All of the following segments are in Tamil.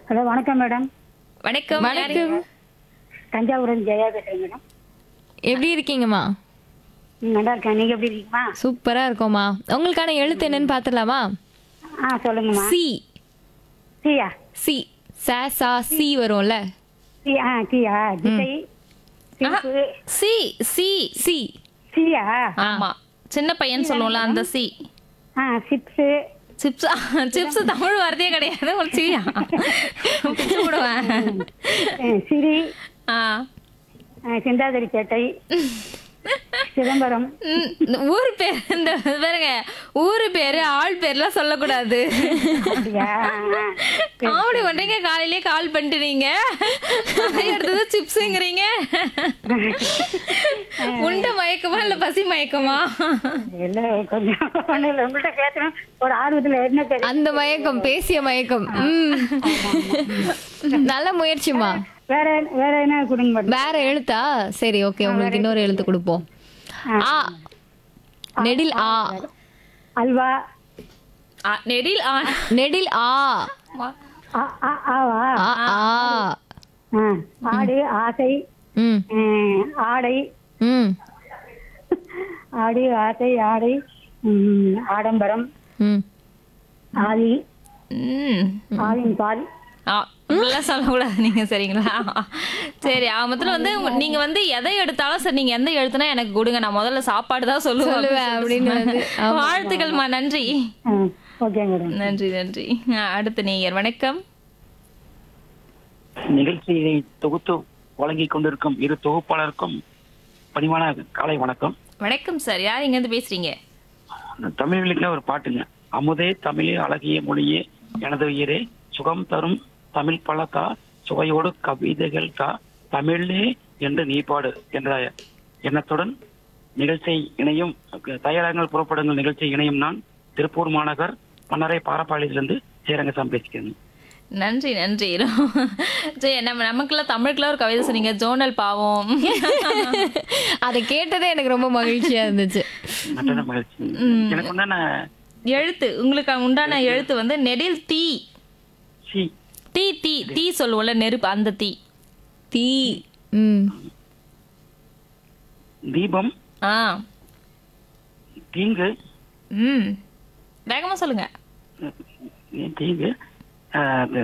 ஹலோ வணக்கம் மேடம் வணக்கம் வணக்கம் தஞ்சாவூர் ஜெயா பேசுறேன் மேடம் எப்படி இருக்கீங்கம்மா ம், நல்லா இருக்கேன் நீங்க எப்படி இருக்கீங்களா சூப்பரா இருக்கோம்மா உங்களுக்கான எழுத்து என்னன்னு பாத்துடலாமா ஆ சொல்லுங்கம்மா சி சியா சி ச சா சி வரும்ல சி ஆ சியா திசை சிரிப்பு சி சி சி சியா ஆமா சின்ன பையன் சொல்லுவோம்ல அந்த சி ஆ சிப்ஸு சிப்ஸ் சிப்ஸ் தமிழ் வார்த்தையே கிடையாது ஒரு சியா பிச்சு விடுவேன் அஹ், சிரி ஆ அஹ், சிந்தாதிரிப்பேட்டை சிதம்பரம் ம், இந்த ஊர் பேர் இந்த பாருங்க ஊரு பேரு ஆள் பேர்லாம் சொல்லக்கூடாது அப்படியா ஆ, காமெடி பண்றீங்க காலையிலேயே கால் பண்ணிட்டு நீங்க அதே அடுத்தது சிப்ஸுங்கிறீங்க உண்ட மயக்கமா இல்ல பசி மயக்கமா இல்ல கொஞ்சம் ஒண்ணும் இல்ல உங்கள்கிட்ட கேட்கணும் ஒரு ஆர்வத்துல என்ன தெரியும் அந்த மயக்கம் பேசிய மயக்கம் ம் நல்ல முயற்சிமா வேற வேற என்ன கொடுங்க மேடம் வேற எழுத்தா சரி ஓகே உங்களுக்கு இன்னொரு எழுத்து கொடுப்போம் ஆ நெடில் ஆ அல்வா ஆ, நெடில் ஆ நெடில் ஆ ஆ, ஆ, ஆவா ஆ ஆ ஆ, ஆடு ஆசை ம் அஹ், ஆடை ம் ஆடு ஆசை ஆடை ம், ஆடம்பரம் ம் ஆதி ம் ஆவின் பால் ஆ, இப்படிலாம் சொல்லக்கூடாது நீங்க சரிங்களா சரி ஆமத்துல வந்து உங்க- நீங்க வந்து எதை எடுத்தாலும் சரி நீங்க எந்த எழுத்துனா எனக்கு கொடுங்க நான் முதல்ல சாப்பாடு தான் சொல்லுவேன் சொல்லுவேன் அப்படின்னு வந்து, ஆமா. வாழ்த்துக்கள்மா நன்றி ஓகே மேடம் நன்றி நன்றி ஆ, அடுத்த நேயர் வணக்கம் நிகழ்ச்சியை தொகுத்து வழங்கிக் கொண்டிருக்கும் இரு தொகுப்பாளருக்கும் பணிவான காலை வணக்கம் வணக்கம் சார் யார் இங்க இருந்து பேசுறீங்க தமிழ் வீட்டுல ஒரு பாட்டுங்க அமுதே தமிழே அழகிய மொழியே எனது உயிரே சுகம் தரும் தமிழ் பழக்கா சுவையோடு கவிதைகள் கா தமிழே என்று நீ பாடு என்ற எண்ணத்துடன் நிகழ்ச்சி இணையும் தயாரங்கள் புறப்படுங்கள் நிகழ்ச்சி இணையும் நான் திருப்பூர் மாநகர் மன்னரை பாரப்பாளையத்திலிருந்து சேரங்கசாமி பேசிக்கிறேன் நன்றி நன்றி சரி நம்ம நமக்குலாம் தமிழுக்குலாம் ஒரு கவிதை சொன்னீங்க ஜோனல் பாவம் அதை கேட்டதே எனக்கு ரொம்ப மகிழ்ச்சியா இருந்துச்சு மற்ற மகிழ்ச்சி எனக்கு உண்டான எழுத்து உங்களுக்கு உண்டான எழுத்து வந்து நெடில் தீ சி தீ தீ தீ சொல்லுவோம்ல நெருப்பு அந்த தீ தீ ம் தீபம் ஆ தீங்கு ம் வேகமா சொல்லுங்க ஏன் தீங்கு ஆஹ் அது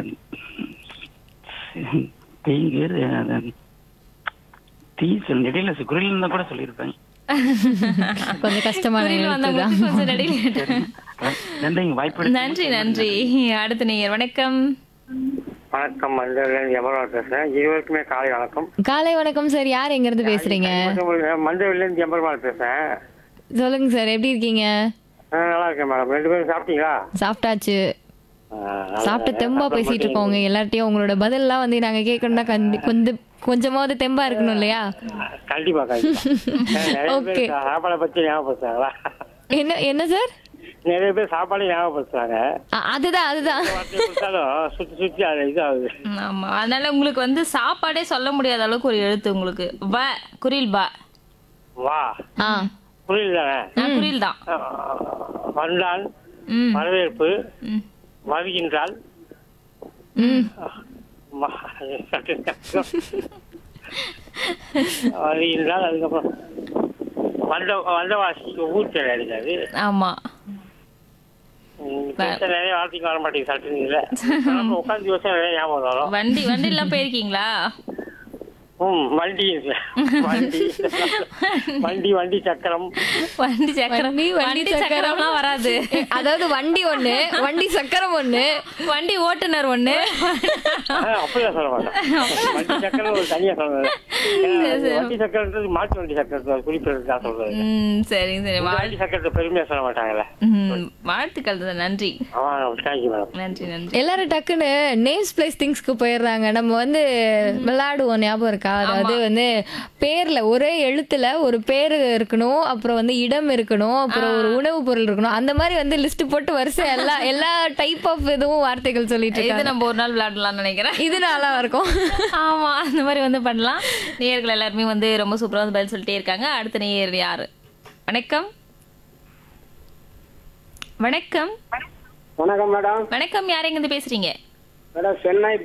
தீங்கு அது தீ சொல் இடையில குரல் இருந்தா கூட சொல்லியிருப்பேன் கொஞ்சம் கஷ்டமான புரியல, அந்த எழுத்து தான் முத்து கொஞ்சம் நடுவில் நன்றிங்க வாய்ப்பு நன்றி நன்றி அடுத்த நேயர் வணக்கம் வணக்கம் மஞ்சள் எமரால் பேசுறேன் இருவருக்குமே காலை வணக்கம் காலை வணக்கம் சார் யார் எங்க இருந்து பேசுறீங்க மஞ்சள்லேருந்து எம்பெருமாள் பேசுறேன் சொல்லுங்க சார் எப்படி இருக்கீங்க ஆ, நல்லா இருக்கேன் மேடம் ரெண்டு பேரும் சாப்பிட்டீங்களா சாப்பிட்டாச்சு ஆ, நல்லா சாப்பிட்டு இருக்கேன். தெம்பா அப்புறம் பேசிட்டு இருக்கோம் உங்க எல்லார்ட்டையும் உங்களோட பதில்லாம் வந்து நாங்க கேட்கணும்னா கண்டி- கொஞ்சம் கொஞ்சமாவது தெம்பா இருக்கணும் இல்லையா கண்டிப்பா கண்டிப்பா நிறைய Okay. பேர் சாப்பாடை பத்தி ஞாபகப்படுத்துறாங்களா என்ன என்ன சார் நிறைய பேர் சாப்பாடு ஞாபகப்படுத்துறாங்க அ- அதுதான் அதுதான் வார்த்தையை கொடுத்தாலும் சுத்தி சுத்தி அது இதாகுது ம், ஆமா அதனால உங்களுக்கு வந்து சாப்பாடே சொல்ல முடியாத அளவுக்கு ஒரு எழுத்து உங்களுக்கு வ குரில் ப வா ஆ புரியல தானே ஆ, குரில் தான் ஆ, வந்தான் ம் வரவேற்பு ம். வருகின்றால் ம் ம- வருகின்றால் அதுக்கப்புறம் வந்த வந்தவாசி ஊர் பேர் அடிக்காது ஆமா நிறைய வார்த்தைக்கு வர மாட்டேங்குது சட்டுனீங்கள உட்காந்து யோசனை நிறைய ஞாபகம் வரும் வண்டி வண்டி எல்லாம் போயிருக்கீங்களா ம் வண்டி வண்டி வண்டி வண்டி சக்கரம் வண்டி சக்கரம் வண்டி, வண்டி வண்டி சக்கரம். சக்கரம்லாம் வராது அதாவது வண்டி ஒண்ணு வண்டி சக்கரம் ஒண்ணு வண்டி ஓட்டுநர் ஒண்ணு ஆ, அப்படிலாம் சொல்ல மாட்டேன் வண்டி சக்கரம் ஒரு தனியா சொல்றது ஏன்னா, அது வண்டி சக்கரன்றது மாட்டு வண்டி சக்கரத்தை குறிப்பிடுறது தான் சொல்றது ம் சரிங்க சரி இந்த வாழ் வண்டி சக்கரத்தை பெருமையா சொல்ல மாட்டாங்கல்ல ம், வாழ்த்துக்கள் தான். நன்றி ஆமா தேங்க்யூ மேடம் நன்றி நன்றி எல்லாரும் டக்குன்னு நேம்ஸ் பிளேஸ் திங்ஸ்க்கு போயிடுறாங்க நம்ம வந்து விளையாடுவோம் ஞாபகம் இருக்கா அதாவது வந்து பேர்ல ஒரே எழுத்துல ஒரு பேரு இருக்கணும் அப்புறம் வந்து இடம் இருக்கணும் அப்புறம் ஒரு உணவு பொருள் இருக்கணும் அந்த மாதிரி வந்து லிஸ்ட் போட்டு வரிசை எல்லா எல்லா டைப் ஆஃப் இதுவும் வார்த்தைகள் சொல்லிட்டு இது இருக்காங்க நம்ம ஒரு நாள் விளையாடலாம்னு நினைக்கிறேன் இது நல்லா இருக்கும் ஆமா அந்த மாதிரி வந்து பண்ணலாம் நேயர்கள் எல்லாருமே வந்து ரொம்ப சூப்பரா வந்து பதில் சொல்லிட்டே இருக்காங்க அடுத்த நேயர் யாரு வணக்கம் வணக்கம் வணக்கம் மேடம் வணக்கம் யார் எங்க இருந்து பேசுறீங்க மேடம் சென்னை